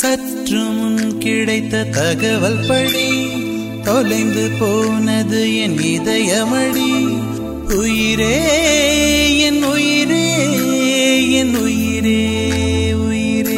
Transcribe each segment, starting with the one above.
சற்று முன் கிடைத்த தகவல் படி தொலைந்து போனது என் இதயமடி உயிரே என் உயிரே என் உயிரே உயிரே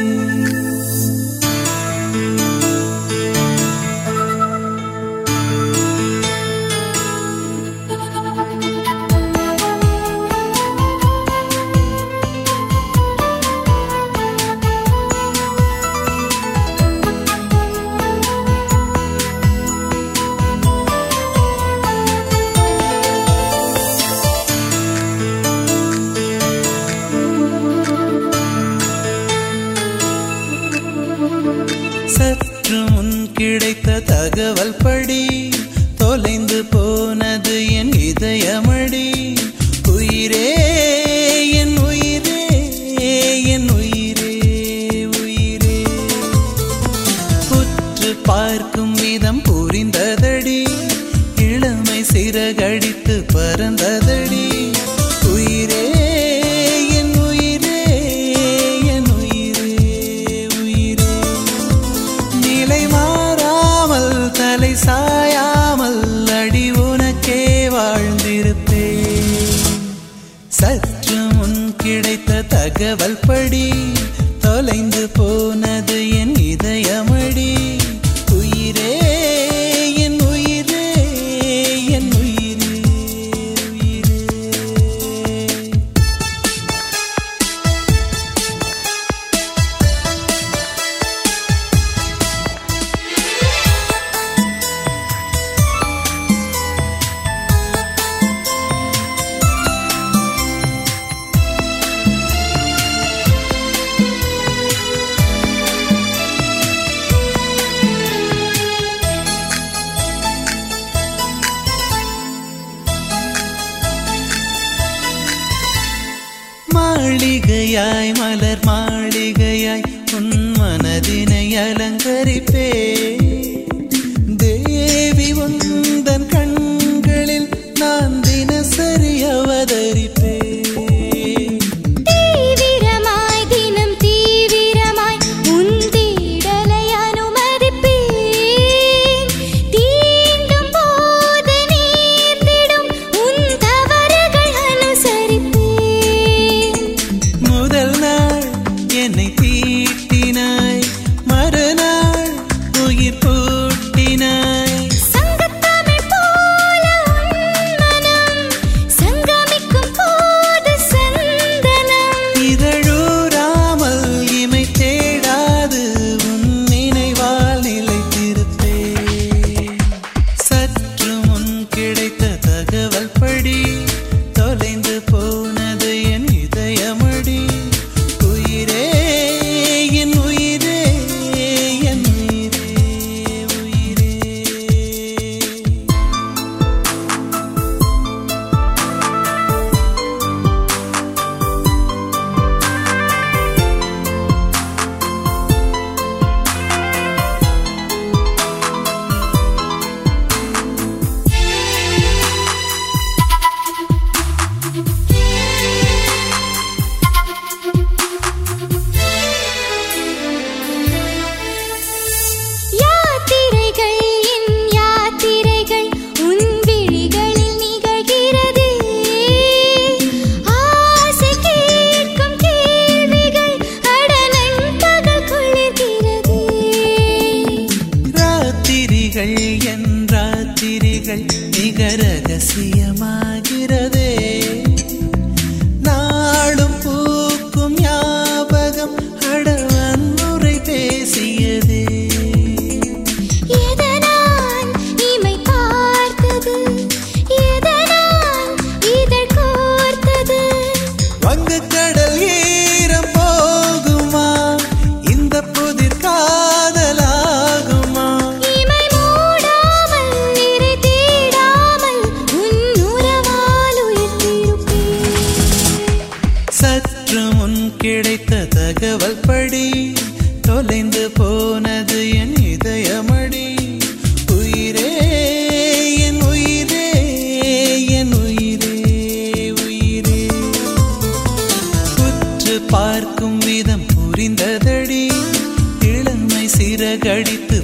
சற்று முன் கிடைத்த தகவல் படி தொலைந்து போனது என் இதயமடி உயிரே என் உயிரே என் உயிரே உயிரே உற்று பார்க்கும் விதம் புரிந்ததடி இளமை சிறகடித்து பறந்ததடி உயிரே என் உயிரே என் உயிரே உயிரே நிலை மாறாமல் தலை சாயாமல் அடி உனக்கே வாழ்ந்திருப்பேன் சற்று முன் கிடைத்த தகவல் படி தொலைந்து போனது என் இதயமடி உயிரே என் உயிரே என் உயிரே உயிரே மாளிகையாய் மலர் மாளிகையாய் உன் மனதினை அலங்கரிப்பே தேவி உந்தன் கண்களில் நான் தினசரி அவதரிப்பே தீவிரமாய் தினம் தீவிரமாய் உன் தேடலை அனுமதிப்பேன் தீண்டும் போது நேர்ந்திடும் உன் தவறுகள் அனுசரிப்பேன் முதல் நாள் என்னை தீட்டினாய் மறுநாள் சிறகடித்து